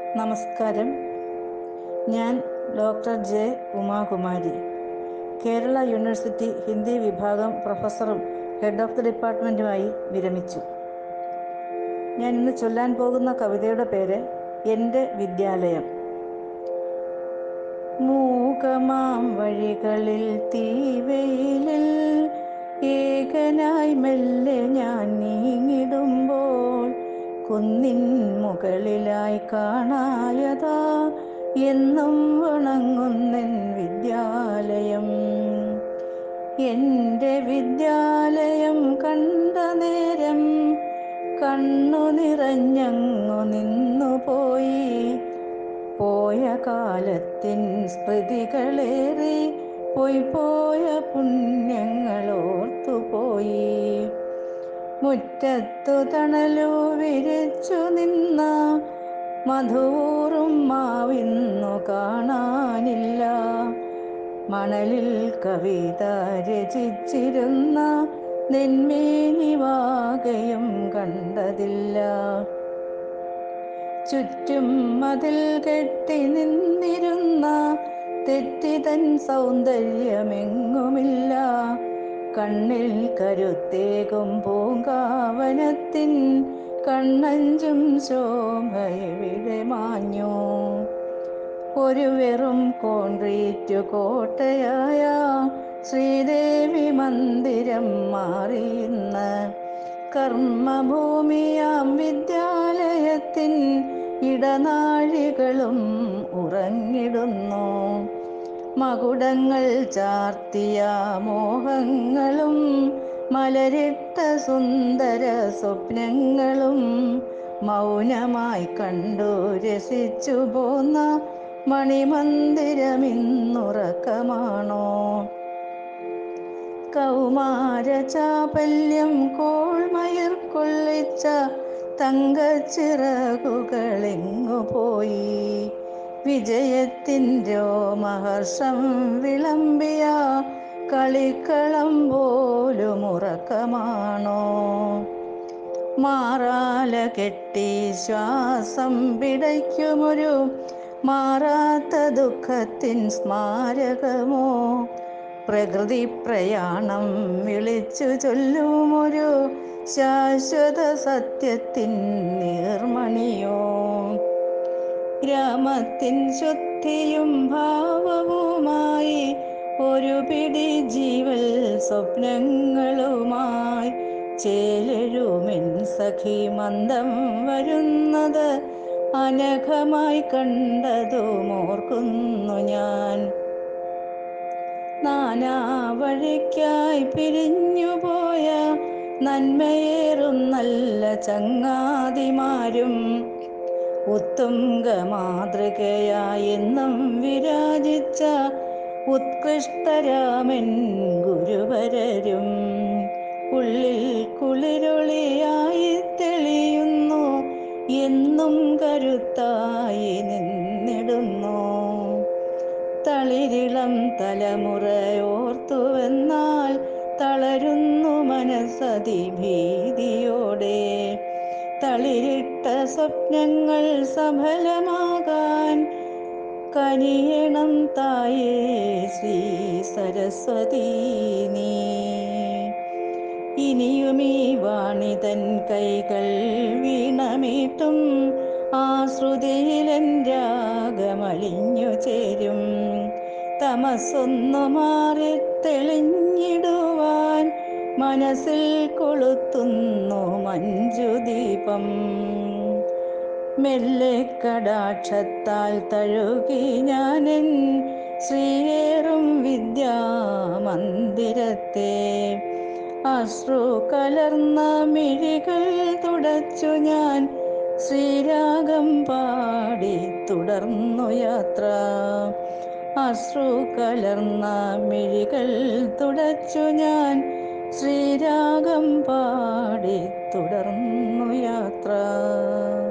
നമസ്കാരം ഞാൻ doctor J Umakumari Kerala university Hindi വിഭാഗം പ്രൊഫസറും ഹെഡ് ഓഫ് ദി ഡിപ്പാർട്ട്മെൻറ്റുമായി വിരമിച്ചു ഞാൻ ഇന്ന് ചൊല്ലാൻ പോകുന്ന കവിതയുടെ പേര് എൻ്റെ വിദ്യാലയം മൂകമാം വഴികളിൽ തീവെയിലിൽ ഏകനായി മെല്ലെ ഞാൻ നീങ്ങിടുമ്പോൾ കുന്നിൻ മുകളിലായി കാണായതാ എന്നും വണങ്ങുന്നൻ വിദ്യാലയം എൻ്റെ വിദ്യാലയം കണ്ട നേരം കണ്ണു നിറഞ്ഞങ്ങു നിന്നുപോയി പോയ കാലത്തിൻ സ്മൃതികളേറി പോയി പോയ പുണ്യങ്ങളോർത്തുപോയി മുറ്റത്തു തണലു വിരിച്ചു നിന്ന മധൂറും മാവിന്നു കാണാനില്ല മണലിൽ കവിത രചിച്ചിരുന്ന നെന്മേനിവാകയും കണ്ടതില്ല ചുറ്റും മതിൽ കെട്ടി നിന്നിരുന്ന തെറ്റിതൻ സൗന്ദര്യമെങ്ങുമില്ല കണ്ണിൽ കരുത്തേകും പൂങ്കാവനത്തിൻ കണ്ണഞ്ചും ശോഭയെവിടെ മാഞ്ഞു ഒരു വെറും കോൺക്രീറ്റ് കോട്ടയായ ശ്രീദേവി മന്ദിരം മാറിയിന്ന് കർമ്മഭൂമിയാം വിദ്യാലയത്തിൻ ഇടനാഴികളും ഉറങ്ങിടുന്നു മകുടങ്ങൾ ചാർത്തിയ മോഹങ്ങളും മലരിട്ട സുന്ദര സ്വപ്നങ്ങളും മൗനമായി കണ്ടു രസിച്ചു പോന്ന മണിമന്ദിരമിന്നുറക്കമാണോ കൗമാര ചാപല്യം കോൾമയിർ കൊള്ളിച്ച തങ്കച്ചിറകുകളെങ്ങു പോയി വിജയത്തിൻ രോമഹർഷം വിളമ്പിയ കളിക്കളം പോലും ഉറക്കമാണോ മാറാല കെട്ടി ശ്വാസം പിടയ്ക്കുമൊരു മാറാത്ത ദുഃഖത്തിൻ സ്മാരകമോ പ്രകൃതി പ്രയാണം വിളിച്ചു ചൊല്ലുമൊരു ശാശ്വത സത്യത്തിൻ നീർമണിയോ ഗ്രാമത്തിൻ ശുദ്ധിയും ഭാവവുമായി ഒരു പിടി ജീവൽ സ്വപ്നങ്ങളുമായി ചേലെഴുമിൻ സഖി മന്ദം വരുന്നത് അനഘമായി കണ്ടതും ഓർക്കുന്നു ഞാൻ നാനാ വഴിക്കായി പിരിഞ്ഞുപോയ നന്മയേറും നല്ല ചങ്ങാതിമാരും ഉത്തുംഗ മാതൃകയായി എന്നും വിരാജിച്ച ഉത്കൃഷ്ടരാമൻ ഗുരുവരരും ഉള്ളിൽ കുളിരൊളിയായി തെളിയുന്നു എന്നും കരുത്തായി നിന്നിടുന്നു തളിരിളം തലമുറയോർത്തുവെന്നാൽ തളരുന്നു മനസ്സതി ഭീതിയോടെ തളിരിട്ട സ്വപ്നങ്ങൾ സഫലമാകാൻ കനിയണം തായേ ശ്രീ സരസ്വതി നീ ഇനിയുമീ വാണിതൻ കൈകൾ വീണമീട്ടും ആശ്രുതിയിലൻ രാഗമലിഞ്ഞു ചേരും തമസൊന്നു മാറി തെളിഞ്ഞിടുവാൻ മനസ്സിൽ കൊളുത്തുന്നു മഞ്ജുദീപം മെല്ലെ കടാക്ഷത്താൽ തഴുകി ഞാനെൻ ശ്രീയേറും വിദ്യാമന്ദിരത്തെ അശ്രു കലർന്ന മിഴികൾ തുടച്ചു ഞാൻ ശ്രീരാഗം പാടി തുടർന്നു യാത്ര അശ്രു കലർന്ന മിഴികൾ തുടച്ചു ഞാൻ ശ്രീരാഗം പാടി തുടർന്നു യാത്ര